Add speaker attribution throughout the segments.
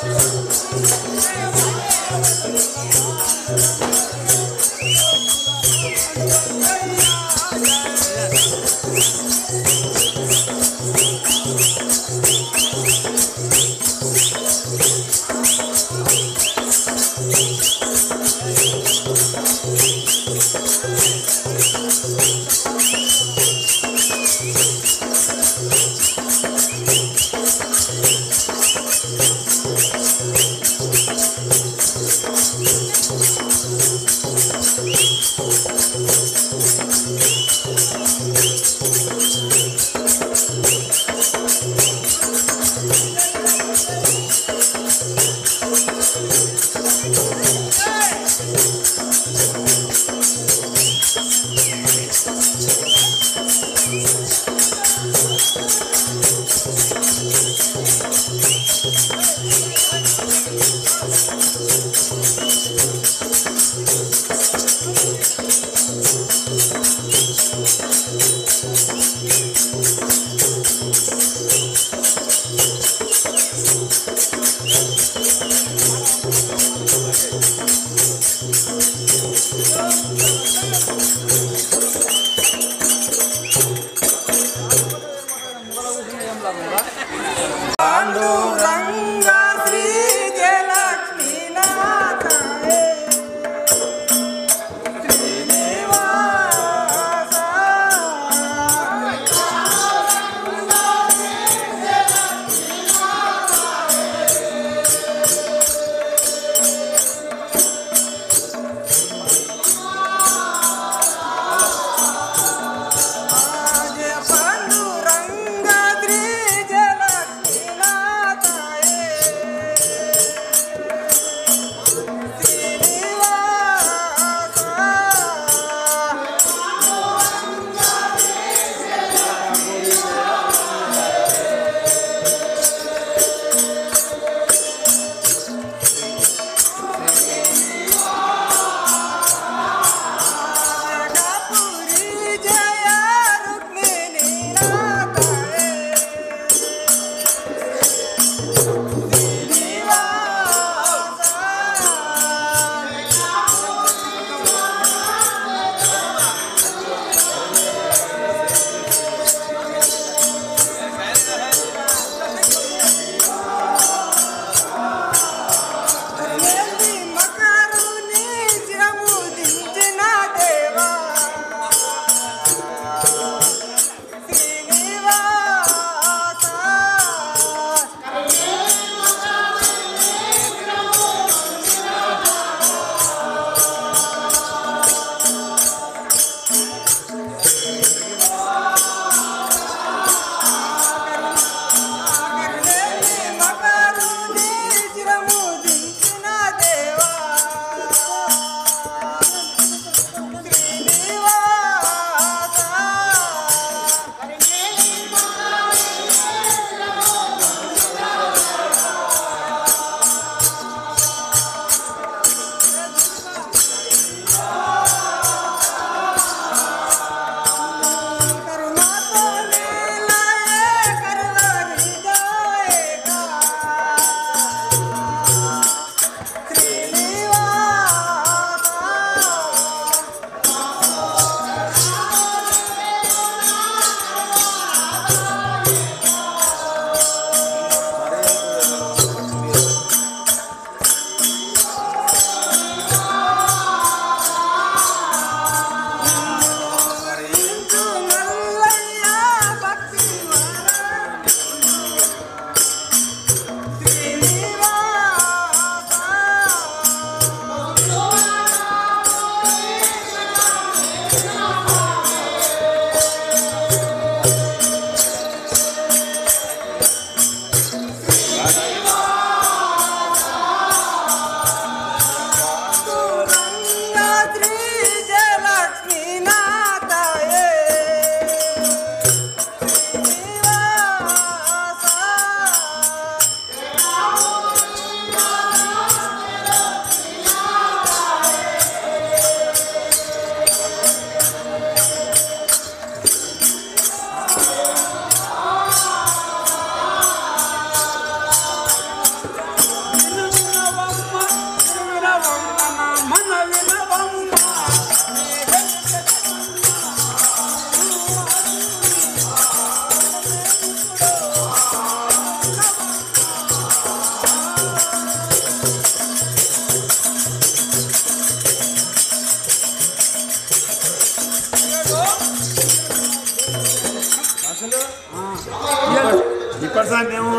Speaker 1: పాండురంగ శ్రీ జయలక్ష్మీనాథాయ శ్రీనివాస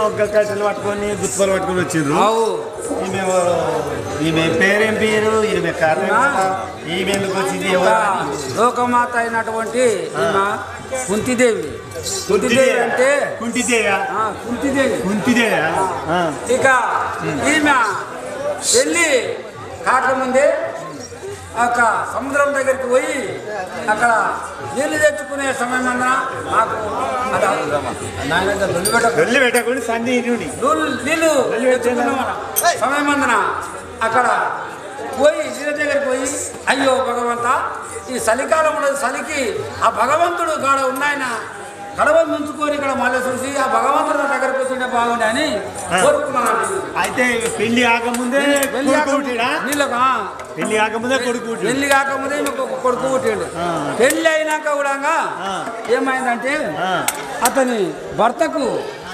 Speaker 1: ఒక్క కట్టెలు పట్టుకొని గుత్తులు పట్టుకొని వచ్చిండ్రు
Speaker 2: అవు
Speaker 1: ఈమె ఎవరు? ఈమె పేరేం పేరు ఈమె కారణం ఏంటా? ఈమె ఎందుకు వచ్చింది
Speaker 2: ఒక
Speaker 1: ఎవరు
Speaker 2: లోకమాత అయినటువంటి ఈమె కుంతిదేవి కుంతిదేవి అంటే
Speaker 1: కుంటిదేయా
Speaker 2: ఆ, కుంతిదేవి
Speaker 1: కుంటిదేయా ఆ.
Speaker 2: ఇక ఈమె వెళ్ళి కాకముందే ఒక సముద్రం దగ్గరికి పోయి అక్కడ నీళ్లు తెచ్చుకునే సమయం అన్న నాకు అలా నాయన లొల్లి పెట్టకు.
Speaker 1: వెళ్ళి పెట్టకుండా సంధి ఇరుడి
Speaker 2: నీళ్ళు నీళ్ళు తెచ్చుకున్న సమయం అందున అక్కడ పోయి నీళ్ళ దగ్గరికి పోయి అయ్యో భగవంత ఈ చలికాలం ఉన్నది చలికి ఆ భగవంతుడు కాడ ఉన్నాయన కడవ ముంచుకొని ఇక్కడ మళ్ళీ చూసి ఆ భగవంతుడు నా దగ్గరకు వచ్చింటే బాగుండే అని కోరుకున్నాను
Speaker 1: అయితే పెళ్లి ఆగముందే
Speaker 2: వెళ్ళి
Speaker 1: కొడుకు పుట్టిడా?
Speaker 2: నీళ్ళకు ఆ.
Speaker 1: పెళ్లి ఆగముందే కొడుకు పుట్టిండు.
Speaker 2: పెళ్లి కాకముందే ఈమెకు ఒక కొడుకు పుట్టిండు
Speaker 1: ఆ.
Speaker 2: పెళ్లి అయినాక కూడా
Speaker 1: ఆ.
Speaker 2: ఏమైందంటే
Speaker 1: ఆ.
Speaker 2: అతని భర్తకు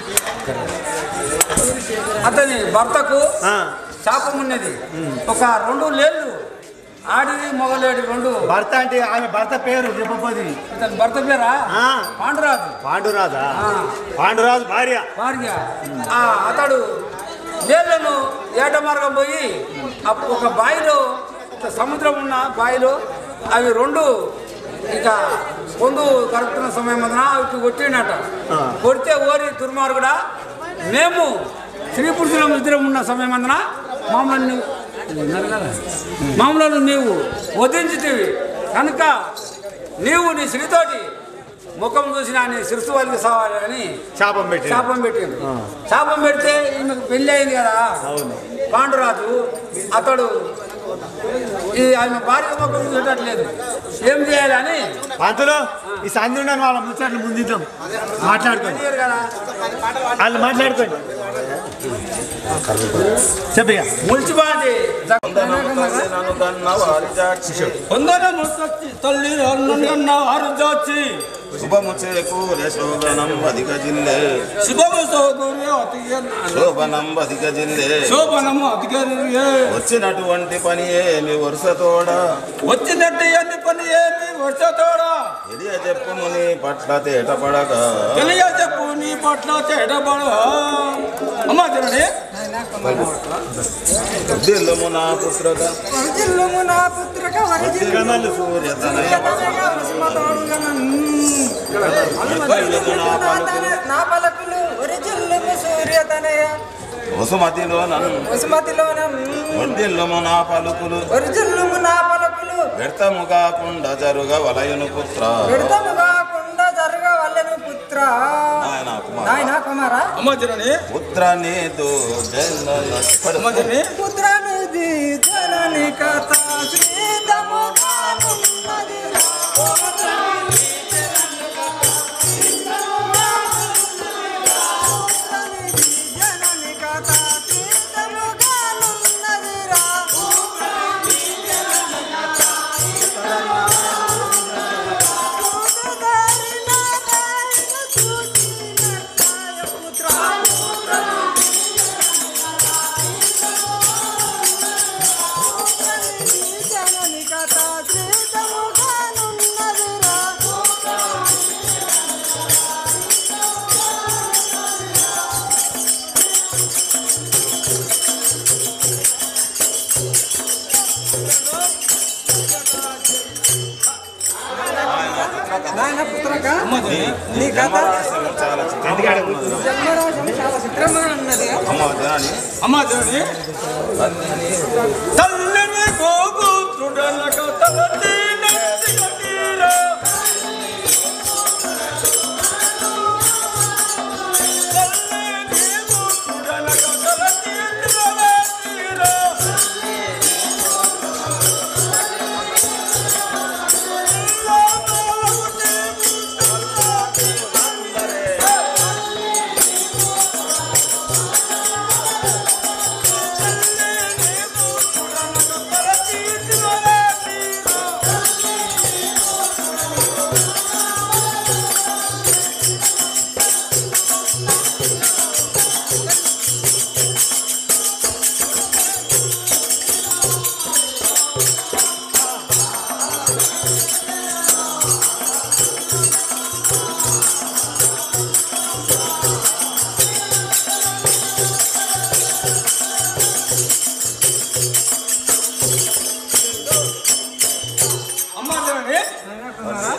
Speaker 2: అతని భర్తకు
Speaker 1: ఆ.
Speaker 2: శాపం ఉన్నది ఒక రెండు లేళ్ళు ఆడిది మొగలేడు రెండు
Speaker 1: భర్త అంటే ఆమె భర్త పేరు చెప్పపోది
Speaker 2: ఇతని భర్త పేరా
Speaker 1: ఆ.
Speaker 2: పాండురాజు
Speaker 1: పాండురాజా
Speaker 2: ఆ.
Speaker 1: పాండురాజు భార్య
Speaker 2: భార్య ఆ, అతడు నీళ్లను ఏట మార్గం పోయి అప్పుడు ఒక బావిలో ఇట్లా సముద్రం ఉన్న బావిలో అవి రెండు ఇక పొందు కలుపుతున్న సమయం వలన ఇటు కొట్టిండట
Speaker 1: ఆ.
Speaker 2: కొడితే ఓరి దుర్మార్గుడా మేము స్త్రీ పురుషులం ఇద్దరం ఉన్న సమయం అందున మామూలు నువ్వు ఉన్నారు కదా మామూలు నీవు వధించితివి కనుక నీవు నీ స్త్రీతోటి ముఖం చూసిన నీ శిరసు వాళ్ళకి సావాలి అని
Speaker 1: శాపం పెట్టి
Speaker 2: శాపం పెట్టిండు
Speaker 1: ఆ.
Speaker 2: శాపం పెడితే ఈమెకు పెళ్లి అయింది కదా
Speaker 1: అవును
Speaker 2: పాండురాజు అతడు ఈ ఆమె భార్య ముఖం చూడట్లేదు ఏం చేయాలని
Speaker 1: పంతులు ఈ సంధి ఉండని వాళ్ళ ముచ్చట్లు ముందిద్దాం మాట్లాడుకోండి
Speaker 2: తెలియదు కదా
Speaker 1: వాళ్ళు మాట్లాడుకోండి చెప్పిగా
Speaker 2: మున్సిపాలిటీ
Speaker 3: వందనము తల్లి అన్న వారు దాచి
Speaker 4: శుభము చేకూరే శోభనం అధిక జిల్లే
Speaker 3: శుభము సౌకర్య అతి
Speaker 4: శోభనం అధిక జిల్లే
Speaker 3: శోభనము అధికారి
Speaker 4: వచ్చినటువంటి పని ఏమి వరుసతోడ
Speaker 3: వచ్చినట్టు అన్ని పని ఏమి వర్షతోడా
Speaker 4: తెలియ చెప్పుము నీ పట్ల తేటపడగా
Speaker 3: తెలియ చెప్పు నీ పట్ల చేటబడ అమ్మా తినండి
Speaker 4: దిల్లుము నా పుత్రక
Speaker 5: వరజిల్లుము నా పుత్రక వరజిల్లు
Speaker 4: దిగమలు సూర్యతనయ
Speaker 5: నా పలకులు వరజిల్లుము సూర్యతనయ
Speaker 4: వసుమతిలో నన్ను
Speaker 5: వసుమతిలోన
Speaker 4: వడ్డిల్లుము నా పలుకులు
Speaker 5: వరజిల్లుము నా పలకులు
Speaker 4: వ్యర్థము కాకుండా జరుగ వలయును పుత్ర
Speaker 5: విడతము కాకుండా జరగ వల్లెను పుత్ర
Speaker 4: నాయన కుమార
Speaker 5: నాయన కుమారా
Speaker 3: అమ్మా తినండి
Speaker 4: పుత్ర నీదు
Speaker 3: అమ్మా తినండి
Speaker 5: పుత్ర నిధి జనని కథ శ్రీతముగానున్నది జనని కథ శ్రీతముగానున్నది రా నాయన పుత్రక నీ కథ జన్మరాశం చాలా చిత్రంగా ఉన్నది
Speaker 4: అమ్మ జనాని
Speaker 3: అమ్మా తినండి తల్లిని గోగు చుడలక తలతి నచ్చిరా తల్లిని గోగు చుడలక తలతి నచ్చిరా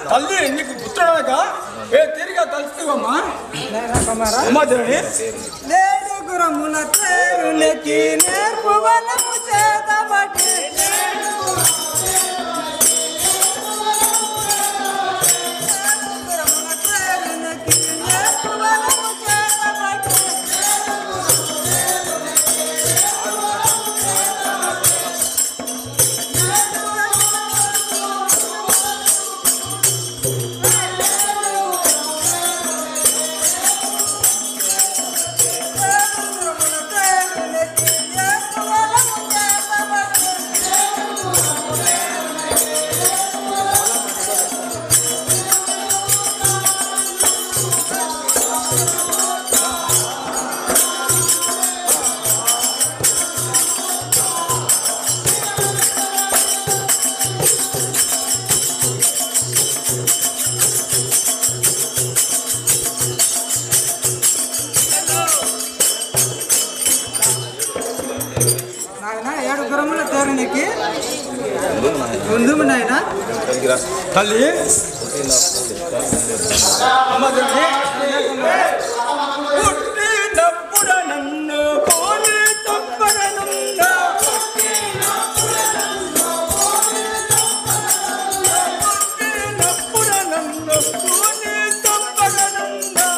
Speaker 3: తల్లి నీకు పుత్రుడనక ఏ తీరిగా తలుచుకోమ్మా
Speaker 5: నాయనా కుమారా
Speaker 3: అమ్మా జనని
Speaker 5: లేడు గురముల తేరులకి నేర్పు వనము చేతబట్టి గురముల తేరులకి నేర్పు వనము చేతబట్టి గురముల తేరులకి నేర్పు వనము చేతబట్టి నాయన ఏడు గురముల తేరునికి ముందు నాయన
Speaker 3: తల్లి అమ్మా జనని పుట్టినప్పుడు నన్ను పోలి తప్పనన్నా పుట్టినప్పుడు నన్ను పోలి తప్పనన్నా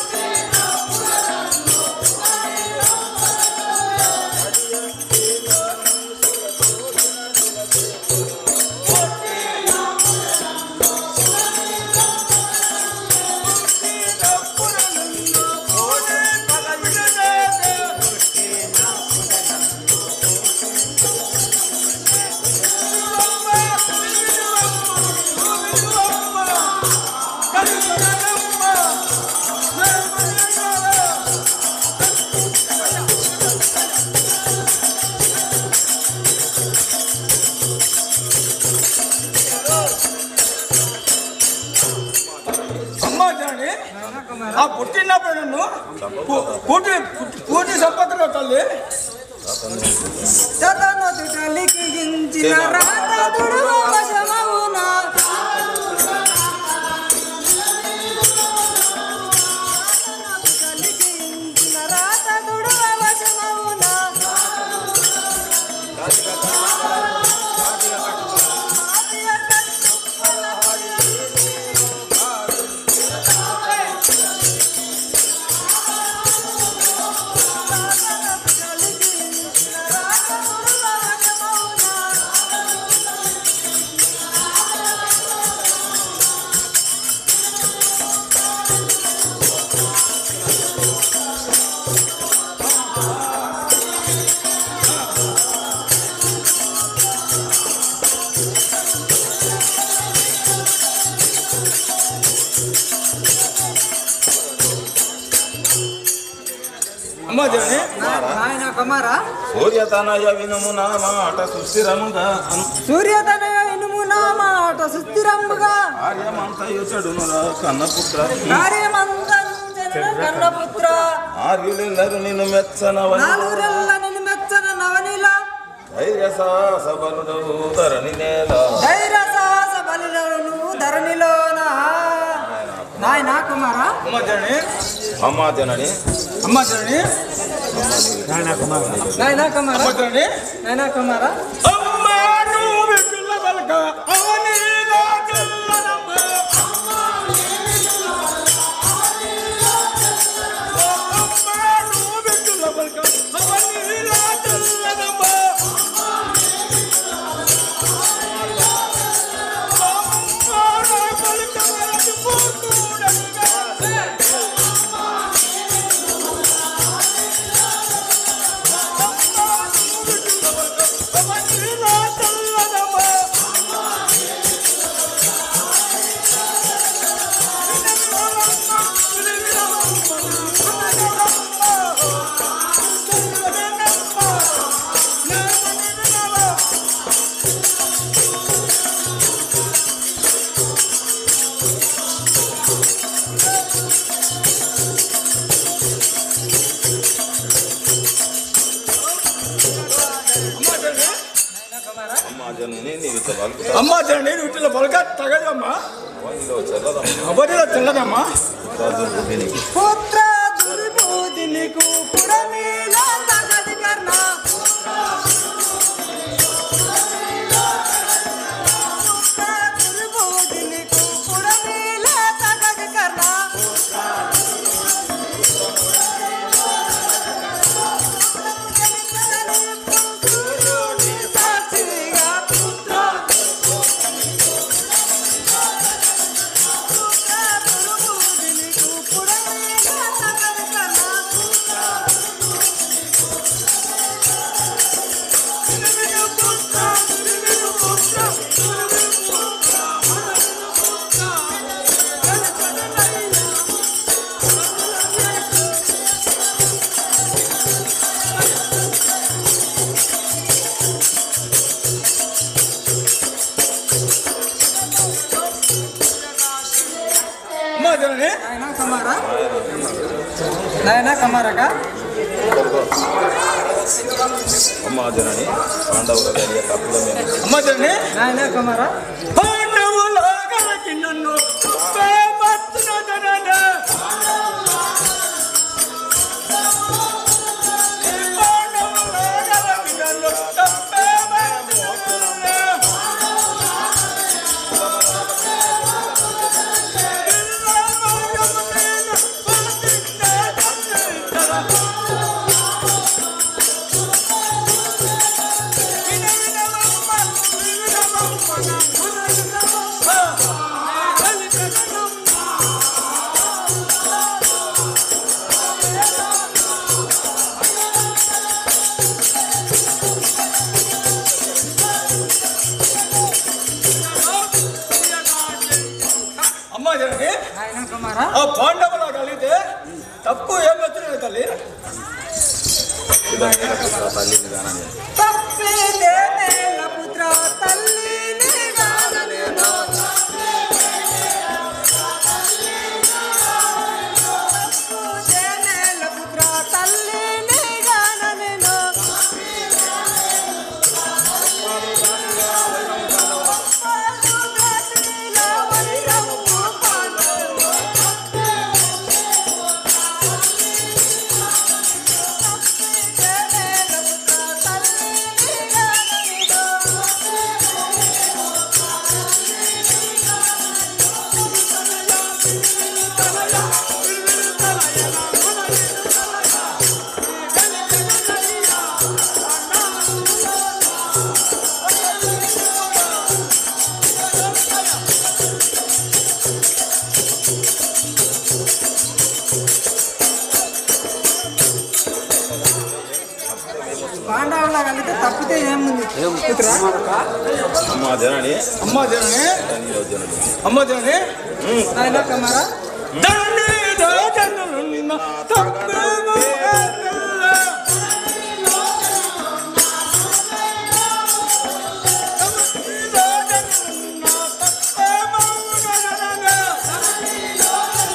Speaker 3: అమ్మా జనని ఆ పుట్టినప్పుడు నన్ను పు- పూటి పూటి సంపదలో తల్లి
Speaker 5: చదనదుట లిఖించిన రాతదుడు వశమవునా చదనదుట లిఖించిన రాతదుడు వశమవునా
Speaker 3: అమ్మా జనని
Speaker 5: నాయన కుమారా
Speaker 4: సూర్యతనయ వినుము నా మాట సుస్థిరముగా
Speaker 5: సూర్యతనయ ఇనుము నా మాట సుస్థిరంబుగా
Speaker 4: ఆర్యమంతయు చెడునురా కన్నపుత్ర
Speaker 5: కార్యమంతంచన కన్నపుత్ర
Speaker 4: ఆర్యులెల్లరు నిన్ను మెచ్చనవని
Speaker 5: నాలుగురెల్ల నిన్ను మెచ్చన నవనిల
Speaker 4: ధైర్య సాహసబలుడవు ధరణి నేల
Speaker 5: ధైర్య సాహస బలిలను నువ్వు ధరణిలోన నాయన కుమారా
Speaker 3: అమ్మా జనని
Speaker 4: అమ్మా జనని
Speaker 3: అమ్మా జనని
Speaker 5: నాయన కుమారా
Speaker 3: అమ్మా జనని
Speaker 5: నాయన కుమారా
Speaker 3: అమ్మా నువ్వు పిల్ల పలక అవని నా తెల్లనమ్మ. అమ్మా నువ్వు పిల్ల పలక అవని నా తెల్లనమ్మ. అమ్మా నా పలక వలకి పోతుడగా. అవని నా తెల్లనమ్మ.
Speaker 4: అమ్మా జనని నీవిత పలుకుతా
Speaker 3: అమ్మా జనని వీటిలో పలక తగదమ్మా అవధిలో చెల్లదమ్మా
Speaker 5: పుత్ర దుర్బోధినికు పుడమేల తగది కర్ణ పుత్ర దుర్బోధినికు పుడమేల తగది కర్ణ సాక్షిగా పుత్ర
Speaker 3: అమ్మా జనని
Speaker 5: నాయనా కమారా నాయనా కమారక
Speaker 4: అమ్మా జనని పాండవుల గారి తప్పుల మీద
Speaker 3: అమ్మా జనని
Speaker 5: నాయనా కమారా
Speaker 3: పాండవుల గలకి నన్ను ప్రేమత్తున జనన. పాండవుల గలకి నన్ను ప్రేమత్తున జనన. అమ్మా జనని
Speaker 5: నాయనా కమారా
Speaker 3: ఆ పాండవుల కలిగితే తప్పు ఏం వచ్చినది తల్లి
Speaker 4: తల్లిని కానని
Speaker 5: తప్పిదే నేల పుత్ర తల్లిని గాననేను తప్పిదే నేల పుత్ర తల్లిని గాననేను పాండవులా కలిగితే తప్పితే ఏముంది పుత్ర
Speaker 4: అమ్మా జనని
Speaker 3: అమ్మా జనని
Speaker 4: నీలో జనని
Speaker 3: అమ్మా జనని
Speaker 5: నాయనా కమారా
Speaker 3: దండి దోచనున్న తప్పేమో ఎల్ల. దోచనున్న తప్పేమో ఎల్ల.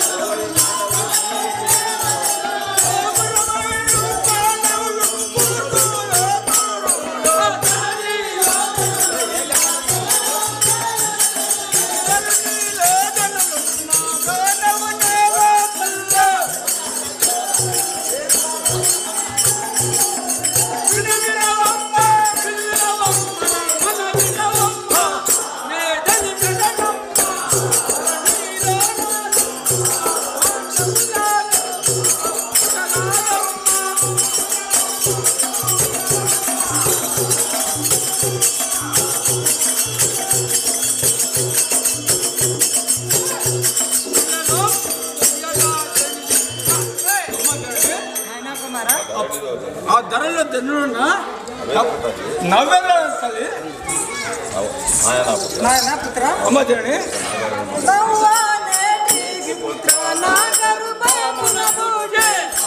Speaker 5: నాయనా కుమారా
Speaker 3: ఆ ధరలో తిన్నున్నా నవ్వెళ్ళ తల్లి
Speaker 4: ఆయన పుత్ర
Speaker 5: నాయనా పుత్ర
Speaker 3: అమ్మ జనని
Speaker 5: నవ్వానేటికి పుత్ర నా గర్భమున దూజే.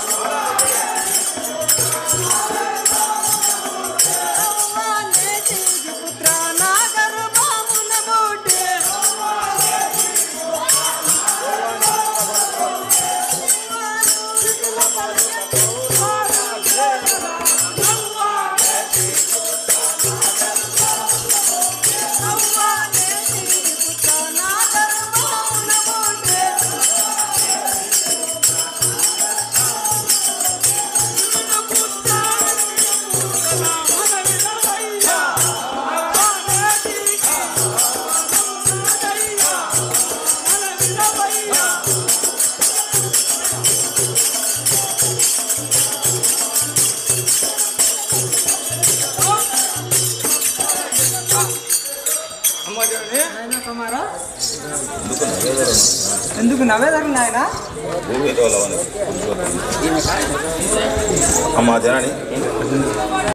Speaker 5: నవ్వానేటికి పుత్ర నా గర్భమున దూజే. నవ్వానేటికి పుత్ర నా గర్భమున
Speaker 3: అమ్మ జనని
Speaker 5: నాయనా కుమారా ఎందుకు నవ్వేదారు నాయన
Speaker 4: అమ్మా జనని